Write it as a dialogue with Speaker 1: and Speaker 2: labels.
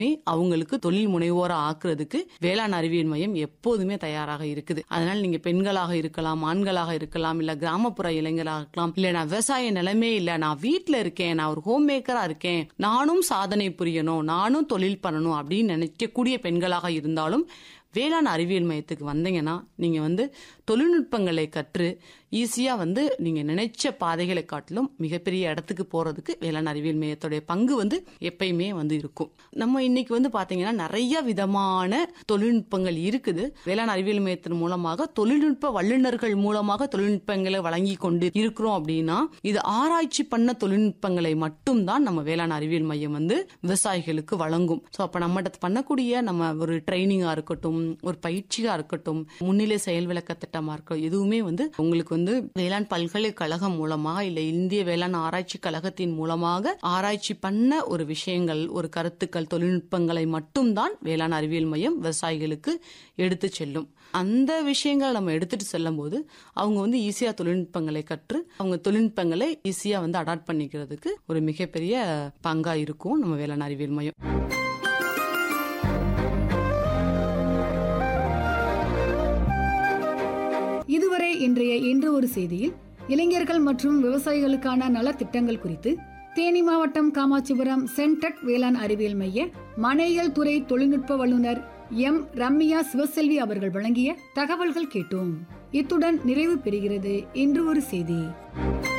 Speaker 1: அவங்களுக்கு தொழில் முனைவோரா ஆக்குறதுக்கு வேளாண் அறிவியல் மையம் எப்போதுமே தயாராக இருக்குது அதனால நீங்க பெண்களாக இருக்கலாம் ஆண்களாக இருக்கலாம் இல்ல கிராமப்புற இளைஞராக இருக்கலாம் இல்ல நான் விவசாய நிலைமே இல்ல நான் வீட்ல இருக்கேன் நான் ஒரு ஹோம் மேக்கரா இருக்கேன் நானும் சாதனை புரியணும் நானும் தொழில் பண்ணணும் அப்படின்னு நினைக்கக்கூடிய பெண்களாக இருந்தாலும் வேளாண் அறிவியல் மையத்துக்கு வந்தீங்கன்னா நீங்க வந்து தொழில்நுட்பங்களை கற்று ஈஸியா வந்து நீங்க நினைச்ச பாதைகளை காட்டிலும் மிகப்பெரிய இடத்துக்கு போறதுக்கு வேளாண் அறிவியல் மையத்துடைய பங்கு வந்து எப்பயுமே வந்து இருக்கும் நம்ம இன்னைக்கு வந்து பாத்தீங்கன்னா நிறைய விதமான தொழில்நுட்பங்கள் இருக்குது வேளாண் அறிவியல் மையத்தின் மூலமாக தொழில்நுட்ப வல்லுநர்கள் மூலமாக தொழில்நுட்பங்களை வழங்கி கொண்டு இருக்கிறோம் அப்படின்னா இது ஆராய்ச்சி பண்ண தொழில்நுட்பங்களை மட்டும்தான் நம்ம வேளாண் அறிவியல் மையம் வந்து விவசாயிகளுக்கு வழங்கும் ஸோ அப்ப நம்மகிட்ட பண்ணக்கூடிய நம்ம ஒரு ட்ரைனிங்கா இருக்கட்டும் ஒரு பயிற்சியா இருக்கட்டும் முன்னிலை செயல் விளக்க திட்டமா இருக்கட்டும் எதுவுமே வந்து உங்களுக்கு வந்து வேளாண் பல்கலைக்கழகம் மூலமாக இல்ல இந்திய வேளாண் ஆராய்ச்சி கழகத்தின் மூலமாக ஆராய்ச்சி பண்ண ஒரு விஷயங்கள் ஒரு கருத்துக்கள் தொழில்நுட்பங்களை மட்டும்தான் வேளாண் அறிவியல் மையம் விவசாயிகளுக்கு எடுத்து செல்லும் அந்த விஷயங்களை நம்ம எடுத்துட்டு செல்லும் போது அவங்க வந்து ஈஸியா தொழில்நுட்பங்களை கற்று அவங்க தொழில்நுட்பங்களை ஈஸியா வந்து அடாப்ட் பண்ணிக்கிறதுக்கு ஒரு மிகப்பெரிய பங்கா இருக்கும் நம்ம வேளாண் அறிவியல் மையம்
Speaker 2: இதுவரை இன்றைய இன்று ஒரு செய்தியில் இளைஞர்கள் மற்றும் விவசாயிகளுக்கான நலத்திட்டங்கள் குறித்து தேனி மாவட்டம் காமாட்சிபுரம் சென்டெக் வேளாண் அறிவியல் மைய மனையியல் துறை தொழில்நுட்ப வல்லுநர் எம் ரம்யா சிவசெல்வி அவர்கள் வழங்கிய தகவல்கள் கேட்டோம் இத்துடன் நிறைவு பெறுகிறது இன்று ஒரு செய்தி